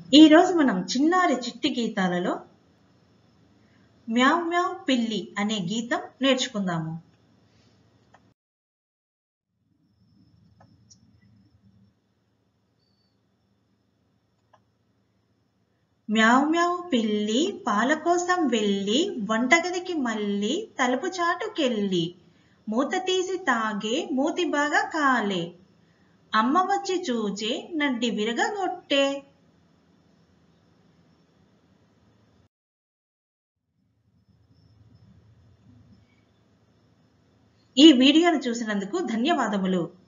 ఈరోజు మనం చిన్నారి చిట్టి గీతాలలో మ్యావ్ మ్యావ్ పిల్లి అనే గీతం నేర్చుకుందాము మ్యావ్ మ్యావ్ పిల్లి పాల కోసం వెళ్ళి వంటగదికి మళ్ళీ తలుపు చాటుకెళ్ళి మూత తీసి తాగే మూతి బాగా కాలే అమ్మ వచ్చి చూచే నడ్డి విరగగొట్టే ఈ వీడియోను చూసినందుకు ధన్యవాదములు